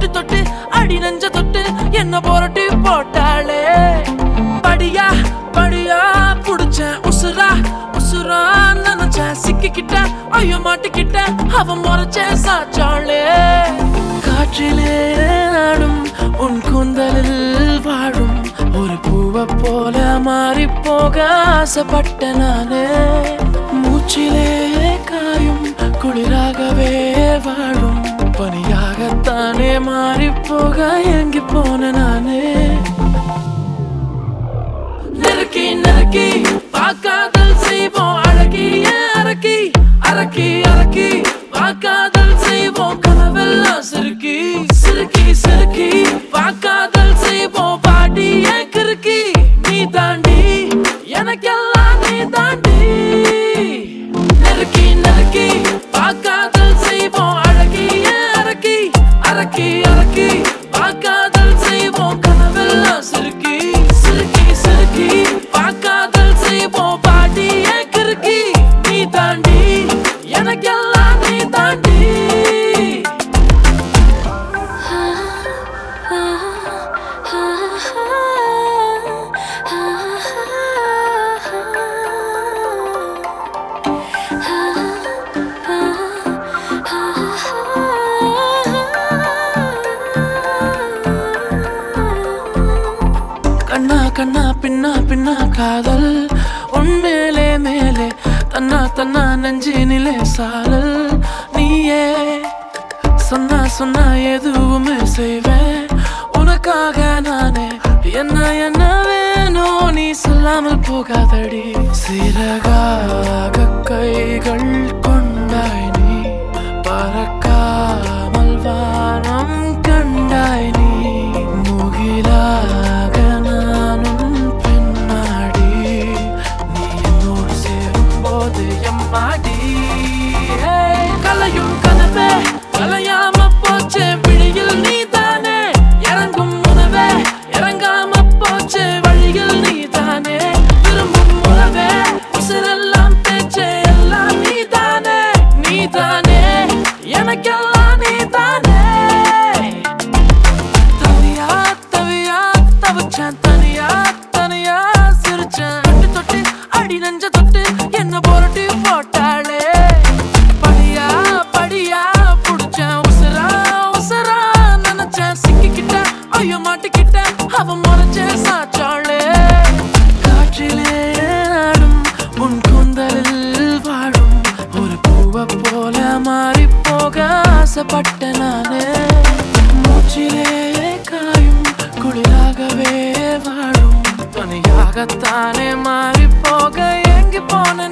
தொட்டு தொட்டு அடி நெஞ்ச தொட்டு என்ன போரட்டி போட்டாளே படியா படியா புடிச்சேன் உசுரா உசுரா நினைச்சேன் சிக்கிக்கிட்ட ஐயோ மாட்டிக்கிட்ட அவன் முறைச்சேன் சாச்சாளே காற்றிலே ஆடும் உன் கூந்தலில் வாழும் ஒரு பூவை போல மாறி போக ஆசைப்பட்ட நானே மூச்சிலே காயும் குளிராகவே வாழும் பனியாகத்தானே மாறி போக எங்கி போன நானே நெருக்கி நெருக்கி பார்க்காதல் செய்வோம் அழகி ஏன் அரக்கி அரக்கி அரக்கி பார்க்காதல் செய்வோம் கனவெல்லாம் சிறுக்கி சிறுக்கி சிறுக்கி பார்க்காதல் செய்வோம் பாடி ஏன் கிறுக்கி நீ தாண்டி எனக்கெல்லாம் நீ தாண்டி நெருக்கி நெருக்கி பார்க்காதல் செய்வோம் அழகி ஏன் அரக்கி அரக்கி அரக்கி பார்க்காதல் செய்வோம் கனவெல்லாம் சிறுக்கி சிறுக்கி சிறுக்கி பார்க்காதல் செய்வோம் பாடி ஏன் கிறுக்கி நீ தாண்டி எனக்கெல்லாம் நீ தாண்டி கண்ணா கண்ணா பின்னா பின்னா காதல் உன் மேலே மேலே தன்னா தன்னா நெஞ்சினிலே சாரல் நீயே சொன்னா சொன்னா எதுவுமே செய்வேன் உனக்காக நானே என்ன என்ன வேணும் நீ சொல்லாமல் போகாதடி சிறகாக கைகள் கொண்டாய் நீ பறக்காமல் வானம் கண்டாய் நீ முகிலாக நானும் பின்னாடி நீ என்னோடு சேரும் போது எம்மாடி ஏய், கலையும் கனவே கலையாம போச்சே விழியில் நீதானே இறங்கும் உணவே இறங்காம போச்சே வழியில் நீதானே விரும்பும் உறவே உசிரெல்லாம் பேச்சே எல்லாம் நீதானே நீதானே எனக்கெல்லாம் நீதானே தனியா தவியா தவிச்சேன் தனியா தனியா சிரிச்சேன் தொட்டு தொட்டு அடி நெஞ்ச தொட்டு என்ன போரட்டி போட்டாளே படியா படியா புடிச்சேன் உசுரா உசுரா நினைச்சேன் சிக்கிக்கிட்ட ஐயோ மாட்டிக்கிட்ட அவன் முறைச்சேன் சாச்சாளே காற்றிலே ஆடும் உன் கூந்தலில் வாழும் ஒரு பூவை போல மாறி போக ஆசைப்பட்ட நானே மூச்சிலே காயும் குளிராகவே வாழும் துணையாகத்தானே மாறி போக எங்கி போன